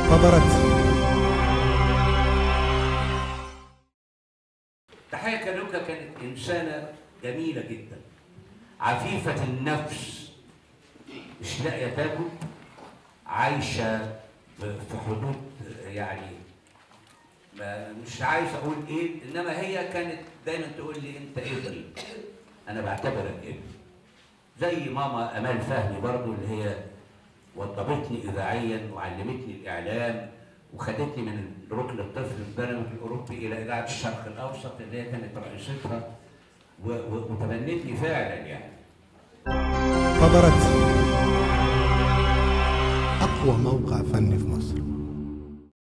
خبرت تحية كانوكا كانت إنسانة جميلة جدا عفيفة النفس مش لاقية تاكل عايشة في حدود يعني ما مش عايز أقول إيه إنما هي كانت دايما تقول لي أنت ابني أنا بعتبرك ابني زي ماما أمال فهمي برضو اللي هي وضبتني إذاعيا وعلمتني الإعلام وخدتني من ركن الطفل البرمجي الأوروبي إلى إذاعة الشرق الأوسط اللي هي كانت رئيستها و- و- وتبنتني فعلا يعني خبرت أقوى موقع فني في مصر